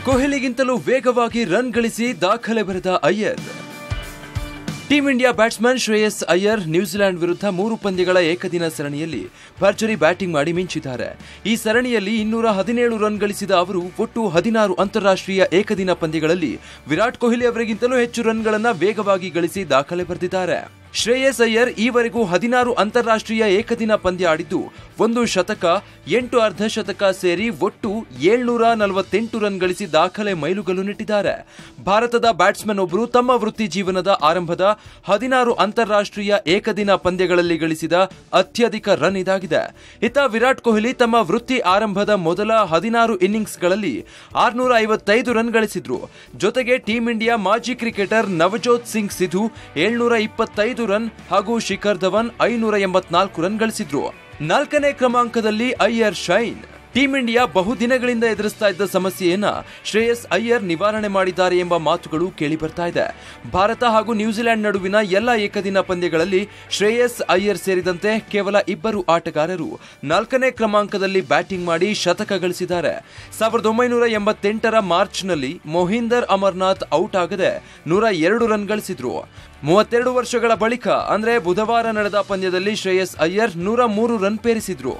ಕೊಹ್ಲಿಗಿಂತಲೂ ವೇಗವಾಗಿ ರನ್ ಗಳಿಸಿ ದಾಖಲೆ ಬರೆದ Iyer team India batsman Shreyas Iyer New Zealand ವಿರುದ್ಧ ಮೂರು ಪಂದ್ಯಗಳ ಏಕದಿನ ಸರಣಿಯಲ್ಲಿ ಭರ್ಜರಿ ಬ್ಯಾಟಿಂಗ್ ಮಾಡಿ ಮಿಂಚಿದ್ದಾರೆ ಈ ಸರಣಿಯಲ್ಲಿ ಇನ್ನೂರ ಹದಿನೇಳು ರನ್ ಗಳಿಸಿದ ಅವರು ಒಟ್ಟು ಹದಿನಾರು ಅಂತಾರಾಷ್ಟ್ರೀಯ ಏಕದಿನ ಪಂದ್ಯಗಳಲ್ಲಿ ವಿರಾಟ್ ಕೊಹ್ಲಿ ಅವರಿಗಿಂತಲೂ ಹೆಚ್ಚು ರನ್ಗಳನ್ನ ವೇಗವಾಗಿ ಗಳಿಸಿ ದಾಖಲೆ ಬರೆದಿದ್ದಾರೆ ಶ್ರೇಯಸ್ ಅಯ್ಯರ್ ಈವರೆಗೂ ಹದಿನಾರು ಅಂತಾರಾಷ್ಟ್ರೀಯ ಏಕದಿನ ಪಂದ್ಯ ಆಡಿದ್ದು ಒಂದು ಶತಕ ಎಂಟು ಅರ್ಧ ಶತಕ ಸೇರಿ ಒಟ್ಟು ಏಳ್ನೂರ ನಲವತ್ತೆಂಟು ರನ್ ಗಳಿಸಿ ದಾಖಲೆ ಮೈಲುಗಲ್ಲು ನೆಟ್ಟಿದ್ದಾರೆ ಭಾರತದ ಬ್ಯಾಟ್ಸ್ಮನ್ ಒಬ್ಬರು ತಮ್ಮ ವೃತ್ತಿ ಜೀವನದ ಆರಂಭದ ಹದಿನಾರು ಅಂತಾರಾಷ್ಟ್ರೀಯ ಏಕದಿನ ಪಂದ್ಯಗಳಲ್ಲಿ ಗಳಿಸಿದ ಅತ್ಯಧಿಕ ರನ್ ಇದಾಗಿದೆ ಇತ್ತ ವಿರಾಟ್ ಕೊಹ್ಲಿ ತಮ್ಮ ವೃತ್ತಿ ಆರಂಭದ ಮೊದಲ ಹದಿನಾರು ಇನ್ನಿಂಗ್ಸ್ಗಳಲ್ಲಿ ಆರ್ನೂರ ಐವತ್ತೈದು ರನ್ ಗಳಿಸಿದ್ರು ಜೊತೆಗೆ ಟೀಂ ಇಂಡಿಯಾ ಮಾಜಿ ಕ್ರಿಕೆಟರ್ ನವಜೋತ್ ಸಿಂಗ್ ಸಿಧು ಏಳ್ನೂರ ಇಪ್ಪತ್ತೈದು ರನ್ ಹಾಗೂ ಶಿಖರ್ ಧವನ್ ಐನೂರ ಎಂಬತ್ನಾಲ್ಕು ರನ್ ಗಳಿಸಿದ್ರು ನಾಲ್ಕನೇ ಕ್ರಮಾಂಕದಲ್ಲಿ ಅಯ್ಯರ್ ಶೈನ್ ಟೀಂ ಇಂಡಿಯಾ ಬಹುದಿನಗಳಿಂದ ಎದುರಿಸ್ತಾ ಇದ್ದ ಸಮಸ್ಯೆಯನ್ನ ಶ್ರೇಯಸ್ ಅಯ್ಯರ್ ನಿವಾರಣೆ ಮಾಡಿದ್ದಾರೆ ಎಂಬ ಮಾತುಗಳು ಕೇಳಿ ಬರ್ತಾ ಇದೆ ಭಾರತ ಹಾಗೂ ನ್ಯೂಜಿಲೆಂಡ್ ನಡುವಿನ ಎಲ್ಲ ಏಕದಿನ ಪಂದ್ಯಗಳಲ್ಲಿ ಶ್ರೇಯಸ್ ಅಯ್ಯರ್ ಸೇರಿದಂತೆ ಕೇವಲ ಇಬ್ಬರು ಆಟಗಾರರು ನಾಲ್ಕನೇ ಕ್ರಮಾಂಕದಲ್ಲಿ ಬ್ಯಾಟಿಂಗ್ ಮಾಡಿ ಶತಕ ಗಳಿಸಿದ್ದಾರೆ ಸಾವಿರದ ಒಂಬೈನೂರ ಎಂಬತ್ತೆಂಟರ ಮಾರ್ಚ್ನಲ್ಲಿ ಮೊಹಿಂದರ್ ಅಮರ್ನಾಥ್ ಔಟ್ ಆಗದೆ ನೂರ ಎರಡು ರನ್ ಗಳಿಸಿದ್ರು ಮೂವತ್ತೆರಡು ವರ್ಷಗಳ ಬಳಿಕ ಅಂದ್ರೆ ಬುಧವಾರ ನಡೆದ ಪಂದ್ಯದಲ್ಲಿ ಶ್ರೇಯಸ್ ಅಯ್ಯರ್ ನೂರ ಮೂರು ರನ್ ಪೇರಿಸಿದ್ರು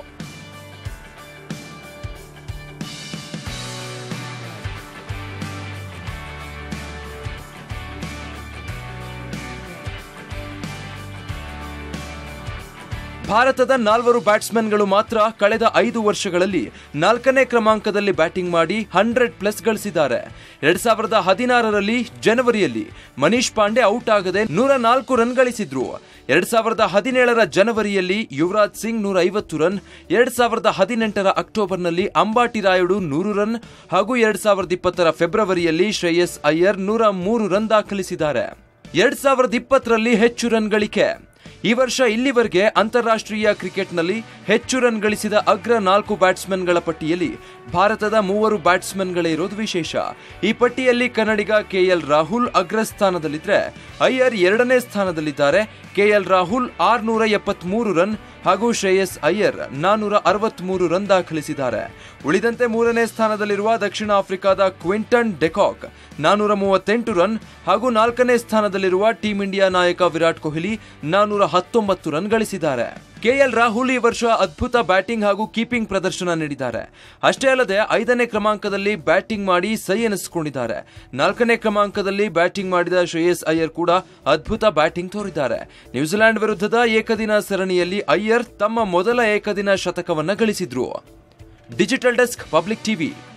ಭಾರತದ ನಾಲ್ವರು ಬ್ಯಾಟ್ಸ್ಮನ್ಗಳು ಮಾತ್ರ ಕಳೆದ ಐದು ವರ್ಷಗಳಲ್ಲಿ ನಾಲ್ಕನೇ ಕ್ರಮಾಂಕದಲ್ಲಿ ಬ್ಯಾಟಿಂಗ್ ಮಾಡಿ ಹಂಡ್ರೆಡ್ ಪ್ಲಸ್ ಗಳಿಸಿದ್ದಾರೆ ಎರಡ್ ಸಾವಿರದ ಹದಿನಾರರಲ್ಲಿ ಜನವರಿಯಲ್ಲಿ ಮನೀಶ್ ಪಾಂಡೆ ಔಟ್ ಆಗದೆ ನೂರ ನಾಲ್ಕು ರನ್ ಗಳಿಸಿದ್ರು ಎರಡ್ ಸಾವಿರದ ಹದಿನೇಳರ ಜನವರಿಯಲ್ಲಿ ಯುವರಾಜ್ ಸಿಂಗ್ ನೂರ ಐವತ್ತು ರನ್ ಎರಡ್ ಸಾವಿರದ ಹದಿನೆಂಟರ ಅಕ್ಟೋಬರ್ನಲ್ಲಿ ಅಂಬಾಟಿ ರಾಯುಡು ನೂರು ರನ್ ಹಾಗೂ ಎರಡ್ ಸಾವಿರದ ಇಪ್ಪತ್ತರ ಫೆಬ್ರವರಿಯಲ್ಲಿ ಶ್ರೇಯಸ್ ಅಯ್ಯರ್ ನೂರ ಮೂರು ರನ್ ದಾಖಲಿಸಿದ್ದಾರೆ ಎರಡ್ ಸಾವಿರದ ಇಪ್ಪತ್ತರಲ್ಲಿ ಹೆಚ್ಚು ರನ್ ಗಳಿಕೆ ಈ ವರ್ಷ ಇಲ್ಲಿವರೆಗೆ ಅಂತಾರಾಷ್ಟ್ರೀಯ ಕ್ರಿಕೆಟ್ನಲ್ಲಿ ಹೆಚ್ಚು ರನ್ ಗಳಿಸಿದ ಅಗ್ರ ನಾಲ್ಕು ಬ್ಯಾಟ್ಸ್ಮನ್ಗಳ ಪಟ್ಟಿಯಲ್ಲಿ ಭಾರತದ ಮೂವರು ಬ್ಯಾಟ್ಸ್ಮನ್ಗಳೇ ಇರೋದು ವಿಶೇಷ ಈ ಪಟ್ಟಿಯಲ್ಲಿ ಕನ್ನಡಿಗ ಕೆಎಲ್ ರಾಹುಲ್ ಅಗ್ರಸ್ಥಾನದಲ್ಲಿದ್ರೆ ಅಯ್ಯರ್ ಎರಡನೇ ಸ್ಥಾನದಲ್ಲಿದ್ದಾರೆ ಕೆಎಲ್ ರಾಹುಲ್ ಆರ್ನೂರ ಎಪ್ಪತ್ಮೂರು ರನ್ ಹಾಗೂ ಶ್ರೇಯಸ್ ಅಯ್ಯರ್ ನಾನೂರ ಅರವತ್ಮೂರು ರನ್ ದಾಖಲಿಸಿದ್ದಾರೆ ಉಳಿದಂತೆ ಮೂರನೇ ಸ್ಥಾನದಲ್ಲಿರುವ ದಕ್ಷಿಣ ಆಫ್ರಿಕಾದ ಕ್ವಿಂಟನ್ ಡೆಕಾಕ್ ನಾನೂರ ಮೂವತ್ತೆಂಟು ರನ್ ಹಾಗೂ ನಾಲ್ಕನೇ ಸ್ಥಾನದಲ್ಲಿರುವ ಟೀಂ ಇಂಡಿಯಾ ನಾಯಕ ವಿರಾಟ್ ಕೊಹ್ಲಿ ನಾನೂರ ಹತ್ತೊಂಬತ್ತು ರನ್ ಗಳಿಸಿದ್ದಾರೆ ಕೆಎಲ್ ರಾಹುಲ್ ಈ ವರ್ಷ ಅದ್ಭುತ ಬ್ಯಾಟಿಂಗ್ ಹಾಗೂ ಕೀಪಿಂಗ್ ಪ್ರದರ್ಶನ ನೀಡಿದ್ದಾರೆ ಅಷ್ಟೇ ಅಲ್ಲದೆ ಐದನೇ ಕ್ರಮಾಂಕದಲ್ಲಿ ಬ್ಯಾಟಿಂಗ್ ಮಾಡಿ ಸೈ ಎನಿಸಿಕೊಂಡಿದ್ದಾರೆ ನಾಲ್ಕನೇ ಕ್ರಮಾಂಕದಲ್ಲಿ ಬ್ಯಾಟಿಂಗ್ ಮಾಡಿದ ಶ್ರೇಯಸ್ ಅಯ್ಯರ್ ಕೂಡ ಅದ್ಭುತ ಬ್ಯಾಟಿಂಗ್ ತೋರಿದ್ದಾರೆ ನ್ಯೂಜಿಲೆಂಡ್ ವಿರುದ್ಧದ ಏಕದಿನ ಸರಣಿಯಲ್ಲಿ ಅಯ್ಯರ್ ತಮ್ಮ ಮೊದಲ ಏಕದಿನ ಶತಕವನ್ನ ಗಳಿಸಿದ್ರು ಡಿಜಿಟಲ್ ಡೆಸ್ಕ್ ಪಬ್ಲಿಕ್ ಟಿವಿ